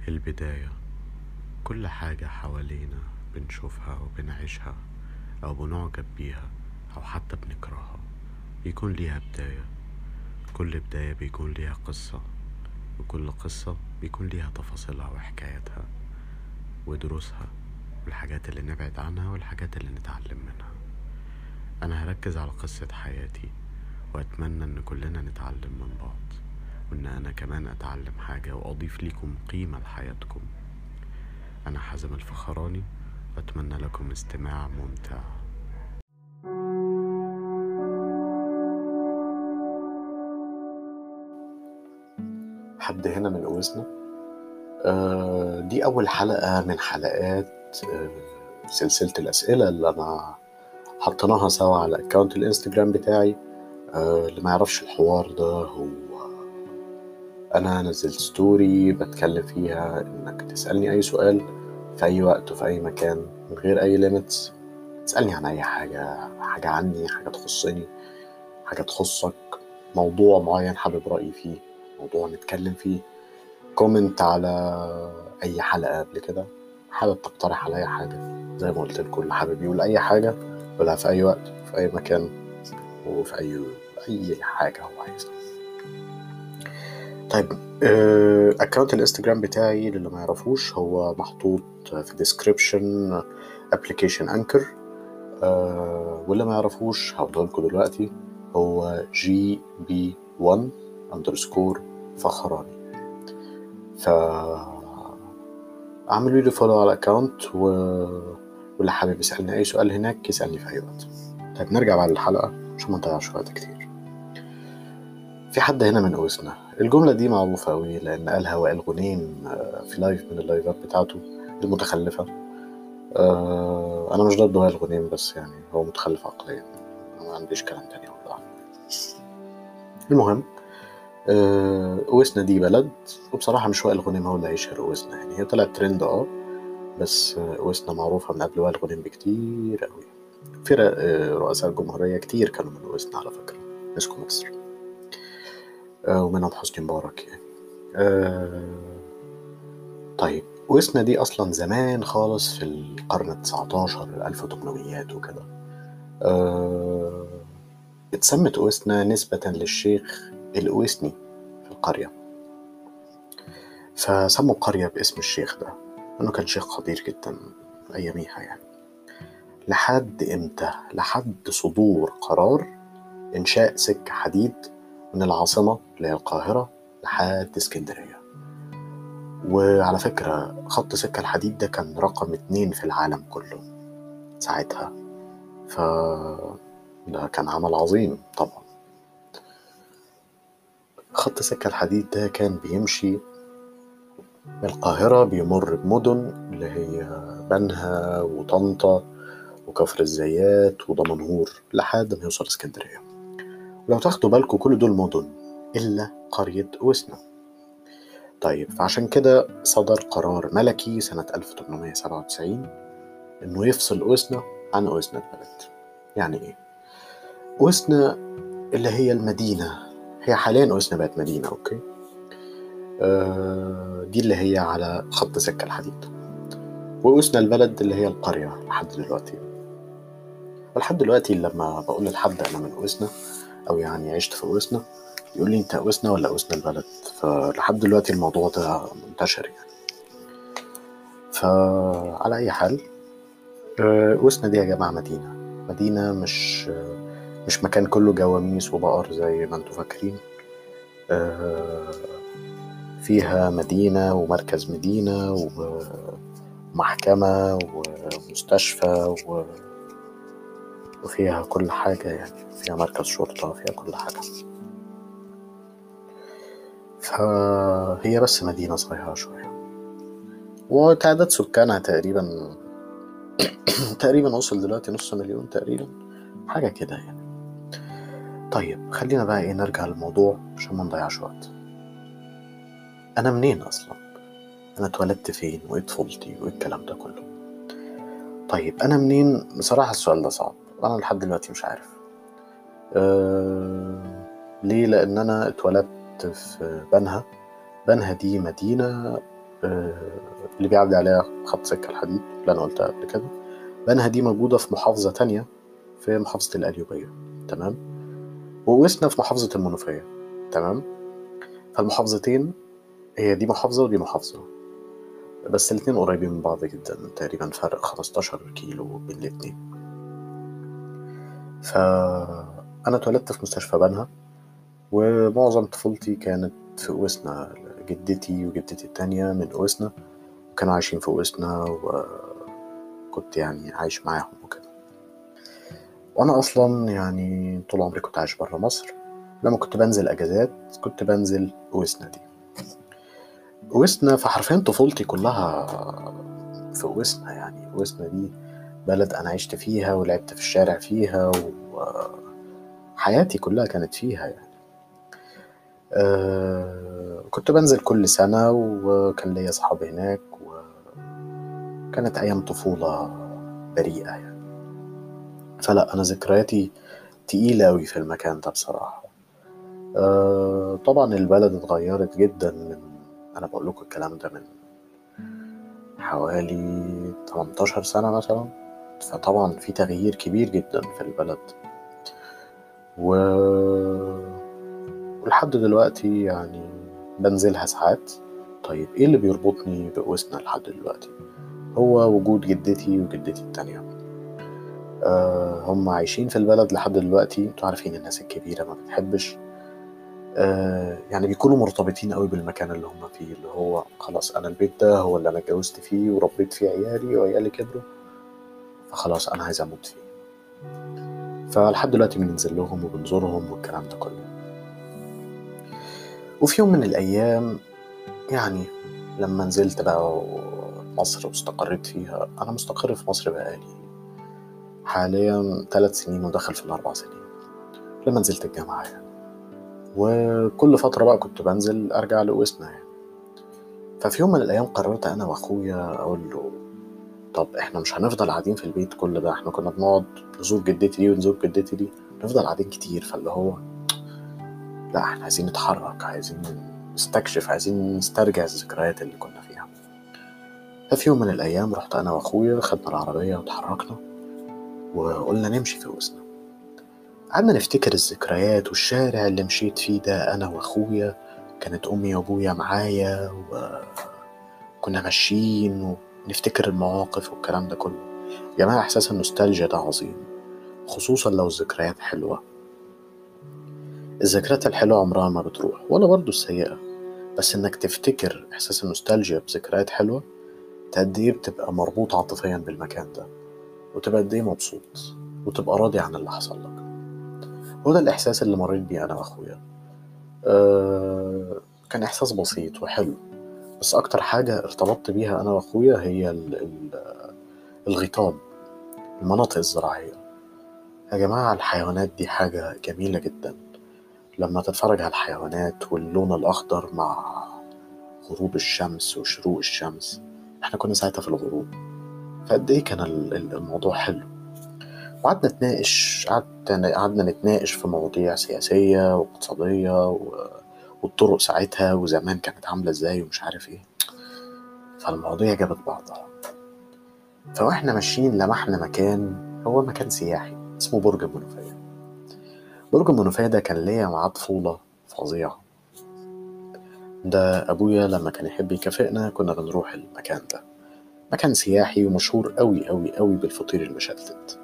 البداية كل حاجة حوالينا بنشوفها وبنعيشها أو بنعجب بيها أو حتى بنكرهها بيكون ليها بداية كل بداية بيكون ليها قصة وكل قصة بيكون ليها تفاصيلها وحكاياتها ودروسها والحاجات اللي نبعد عنها والحاجات اللي نتعلم منها أنا هركز على قصة حياتي وأتمنى إن كلنا نتعلم من بعض وإن أنا كمان أتعلم حاجة وأضيف ليكم قيمة لحياتكم أنا حازم الفخراني وأتمنى لكم استماع ممتع حد هنا من قوسنا آه دي أول حلقة من حلقات آه سلسلة الأسئلة اللي أنا حطيناها سوا على أكاونت الإنستجرام بتاعي آه اللي ما يعرفش الحوار ده هو أنا نزلت ستوري بتكلم فيها إنك تسألني أي سؤال في أي وقت وفي أي مكان من غير أي ليميتس تسألني عن أي حاجة حاجة عني حاجة تخصني حاجة تخصك موضوع معين حابب رأيي فيه موضوع نتكلم فيه كومنت على أي حلقة قبل كده حابب تقترح على أي حاجة زي ما قلت لكم اللي حابب يقول أي حاجة يقولها في أي وقت في أي مكان وفي أي أي حاجة هو عايزها طيب اكونت الانستجرام بتاعي للي ما يعرفوش هو محطوط في ديسكريبشن ابلكيشن انكر واللي ما يعرفوش هقوله لكم دلوقتي هو جي بي 1 اندرسكور فخراني ف اعملوا لي فولو على الاكونت و... واللي حابب يسالني اي سؤال هناك يسالني في اي وقت طيب نرجع بعد الحلقه عشان ما نضيعش وقت كتير في حد هنا من قوسنا الجملة دي معروفة أوي لأن قالها وائل غنيم في لايف من اللايفات بتاعته المتخلفة أنا مش ضد وائل غنيم بس يعني هو متخلف عقليا أنا ما عنديش كلام تاني أقوله المهم قوسنا دي بلد وبصراحة مش وائل غنيم هو اللي هيشهر قوسنا يعني هي طلعت ترند اه بس قوسنا معروفة من قبل وائل غنيم بكتير أوي في رؤساء الجمهورية كتير كانوا من قوسنا على فكرة مسكوا مصر ومنهم حسني مبارك يعني أه طيب وسنا دي أصلا زمان خالص في القرن التسعتاشر الألف وتمنميات وكده أه اتسمت أوسنا نسبة للشيخ الأويسني في القرية فسموا القرية باسم الشيخ ده إنه كان شيخ خطير جدا أياميها يعني لحد إمتى؟ لحد صدور قرار إنشاء سكة حديد من العاصمة اللي هي القاهرة لحد اسكندرية وعلى فكرة خط سكة الحديد ده كان رقم اتنين في العالم كله ساعتها ف ده كان عمل عظيم طبعا خط سكة الحديد ده كان بيمشي من القاهرة بيمر بمدن اللي هي بنها وطنطا وكفر الزيات ودمنهور لحد ما يوصل اسكندريه لو تاخدوا بالكم كل دول مدن إلا قرية أوسنا طيب فعشان كده صدر قرار ملكي سنة 1897 إنه يفصل أوسنا عن أوسنا البلد يعني إيه؟ أوسنا اللي هي المدينة هي حاليا أوسنا بقت مدينة أوكي آه دي اللي هي على خط سكة الحديد وأوسنا البلد اللي هي القرية لحد دلوقتي ولحد دلوقتي لما بقول لحد أنا من أوسنا او يعني عشت في اوسنا يقول لي انت اوسنا ولا اوسنا البلد فلحد دلوقتي الموضوع ده منتشر يعني فعلى اي حال اوسنا دي يا جماعه مدينه مدينه مش مش مكان كله جواميس وبقر زي ما انتوا فاكرين فيها مدينه ومركز مدينه ومحكمه ومستشفى و وفيها كل حاجة يعني فيها مركز شرطة فيها كل حاجة فهي بس مدينة صغيرة شوية وتعداد سكانها تقريبا تقريبا وصل دلوقتي نص مليون تقريبا حاجة كده يعني طيب خلينا بقى ايه نرجع للموضوع عشان ما نضيعش وقت أنا منين أصلا؟ أنا اتولدت فين؟ وإيه طفولتي؟ وإيه الكلام ده كله؟ طيب أنا منين؟ بصراحة السؤال ده صعب أنا لحد دلوقتي مش عارف أه... ليه لأن أنا اتولدت في بنها بنها دي مدينة آه، اللي بيعدي عليها خط سكة الحديد اللي أنا قلتها قبل كده بنها دي موجودة في محافظة تانية في محافظة القليوبية تمام ووسنا في محافظة المنوفية تمام فالمحافظتين هي دي محافظة ودي محافظة بس الاتنين قريبين من بعض جدا تقريبا فرق 15 كيلو بين الاتنين فأنا اتولدت في مستشفى بنها ومعظم طفولتي كانت في أوسنا جدتي وجدتي التانية من أوسنا وكانوا عايشين في أوسنا وكنت يعني عايش معاهم وكده وأنا أصلا يعني طول عمري كنت عايش برا مصر لما كنت بنزل أجازات كنت بنزل أوسنا دي أوسنا فحرفيا طفولتي كلها في أوسنا يعني أوسنا دي بلد أنا عشت فيها ولعبت في الشارع فيها وحياتي كلها كانت فيها يعني أه كنت بنزل كل سنة وكان ليا أصحاب هناك وكانت أيام طفولة بريئة يعني فلا أنا ذكرياتي تقيلة أوي في المكان ده بصراحة أه طبعا البلد اتغيرت جدا من أنا بقول لكم الكلام ده من حوالي 18 سنة مثلا فطبعا في تغيير كبير جدا في البلد و ولحد دلوقتي يعني بنزلها ساعات طيب ايه اللي بيربطني بأوسنا لحد دلوقتي هو وجود جدتي وجدتي التانية آه هم عايشين في البلد لحد دلوقتي انتوا عارفين الناس الكبيرة ما بتحبش آه يعني بيكونوا مرتبطين قوي بالمكان اللي هم فيه اللي هو خلاص انا البيت ده هو اللي انا اتجوزت فيه وربيت فيه عيالي وعيالي كبروا فخلاص انا عايز اموت فيه فلحد دلوقتي بننزل لهم وبنزورهم والكلام ده كله وفي يوم من الأيام يعني لما نزلت بقى مصر واستقريت فيها أنا مستقر في مصر بقالي حاليا ثلاث سنين ودخل في الأربع سنين لما نزلت الجامعة يعني وكل فترة بقى كنت بنزل أرجع لأوسنا يعني ففي يوم من الأيام قررت أنا وأخويا أقول له طب إحنا مش هنفضل قاعدين في البيت كل ده إحنا كنا بنقعد نزور جدتي دي ونزور جدتي دي نفضل قاعدين كتير فاللي هو لا احنا عايزين نتحرك عايزين نستكشف عايزين نسترجع الذكريات اللي كنا فيها ففي يوم من الأيام رحت أنا وأخويا خدنا العربية وتحركنا وقلنا نمشي في وسنا قعدنا نفتكر الذكريات والشارع اللي مشيت فيه ده أنا وأخويا كانت أمي وأبويا معايا وكنا ماشيين ونفتكر المواقف والكلام ده كله يا جماعة إحساس النوستالجيا ده عظيم خصوصا لو الذكريات حلوة الذكريات الحلوة عمرها ما بتروح ولا برضو السيئة بس إنك تفتكر إحساس النوستالجيا بذكريات حلوة قد إيه بتبقى مربوط عاطفيا بالمكان ده وتبقى قد إيه مبسوط وتبقى راضي عن اللي حصل لك هو ده الإحساس اللي مريت بيه أنا وأخويا أه كان إحساس بسيط وحلو بس أكتر حاجة ارتبطت بيها أنا وأخويا هي ال ال الغيطان المناطق الزراعية يا جماعة الحيوانات دي حاجة جميلة جدا لما تتفرج على الحيوانات واللون الأخضر مع غروب الشمس وشروق الشمس احنا كنا ساعتها في الغروب فقد ايه كان الموضوع حلو وقعدنا نتناقش قعدنا نتناقش في مواضيع سياسية واقتصادية و... والطرق ساعتها وزمان كانت عاملة ازاي ومش عارف ايه فالمواضيع جابت بعضها فواحنا ماشيين لمحنا مكان هو مكان سياحي اسمه برج المنوفية برج المنوفية ده كان ليا معاه طفولة فظيعة ده أبويا لما كان يحب يكافئنا كنا بنروح المكان ده مكان سياحي ومشهور أوي أوي أوي بالفطير المشلتت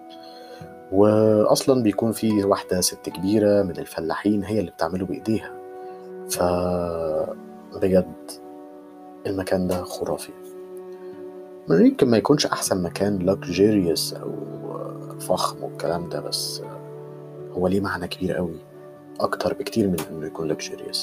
وأصلا بيكون فيه واحدة ست كبيرة من الفلاحين هي اللي بتعمله بإيديها ف بجد المكان ده خرافي يمكن ما يكونش أحسن مكان luxurious أو فخم والكلام ده بس هو ليه معنى كبير قوي أكتر بكتير من إنه يكون luxurious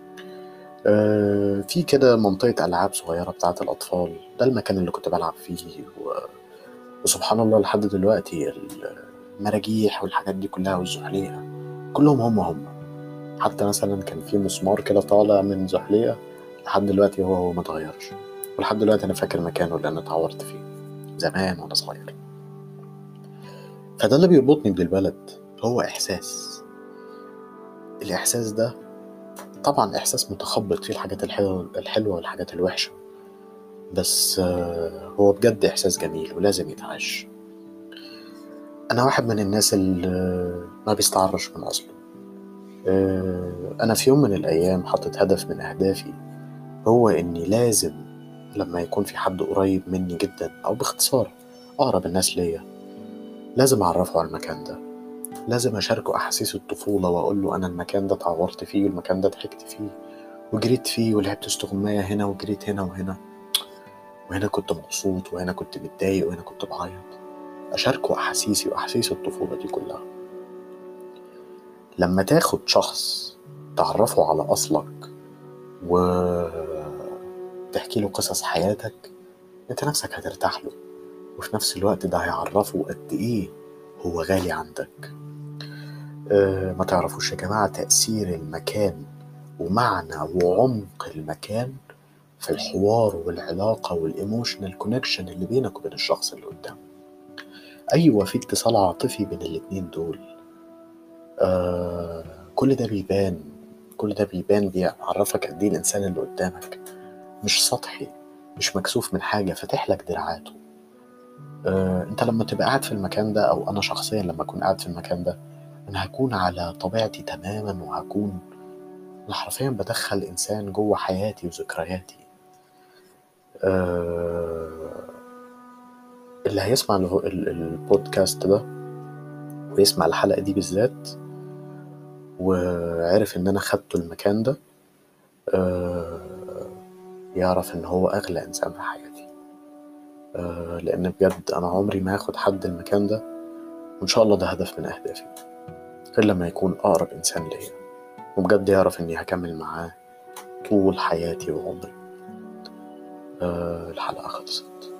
آه في كده منطقة ألعاب صغيرة بتاعة الأطفال ده المكان اللي كنت بلعب فيه و... وسبحان الله لحد دلوقتي المراجيح والحاجات دي كلها والزحليقة كلهم هم هم حتى مثلا كان في مسمار كده طالع من زحليقة لحد دلوقتي هو هو متغيرش ولحد دلوقتي أنا فاكر مكانه اللي أنا اتعورت فيه زمان وأنا صغير فده اللي بيربطني بالبلد هو إحساس الإحساس ده طبعا إحساس متخبط فيه الحاجات الحلوة, الحلوة والحاجات الوحشة بس آه، هو بجد إحساس جميل ولازم يتعاش أنا واحد من الناس اللي ما بيستعرش من أصله آه، أنا في يوم من الأيام حطيت هدف من أهدافي هو إني لازم لما يكون في حد قريب مني جدا أو باختصار أقرب الناس ليا لازم أعرفه على المكان ده لازم أشاركه أحاسيس الطفولة وأقول له أنا المكان ده اتعورت فيه والمكان ده ضحكت فيه وجريت فيه ولعبت استغماية هنا وجريت هنا وهنا وهنا كنت مبسوط وهنا كنت متضايق وهنا كنت بعيط أشاركه أحاسيسي وأحاسيس الطفولة دي كلها لما تاخد شخص تعرفه على أصلك وتحكي له قصص حياتك انت نفسك هترتاح له وفي نفس الوقت ده هيعرفه قد ايه هو غالي عندك أه ما تعرفوش يا جماعة تأثير المكان ومعنى وعمق المكان في الحوار والعلاقة والإيموشنال كونكشن اللي بينك وبين الشخص اللي قدامك أيوة في اتصال عاطفي بين الاتنين دول آه كل ده بيبان كل ده بيبان بيعرفك قد ايه الإنسان اللي قدامك مش سطحي مش مكسوف من حاجة فاتح لك دراعاته آه انت لما تبقى قاعد في المكان ده او انا شخصيا لما اكون قاعد في المكان ده انا هكون على طبيعتي تماما وهكون انا حرفيا بدخل انسان جوه حياتي وذكرياتي آه اللي هيسمع ال- ال- البودكاست ده ويسمع الحلقة دي بالذات وعرف ان انا خدته المكان ده آه يعرف ان هو اغلى انسان في حياتي آه لان بجد انا عمري ما هاخد حد المكان ده وان شاء الله ده هدف من اهدافي غير لما يكون اقرب انسان ليا وبجد يعرف اني هكمل معاه طول حياتي وعمري آه الحلقة خلصت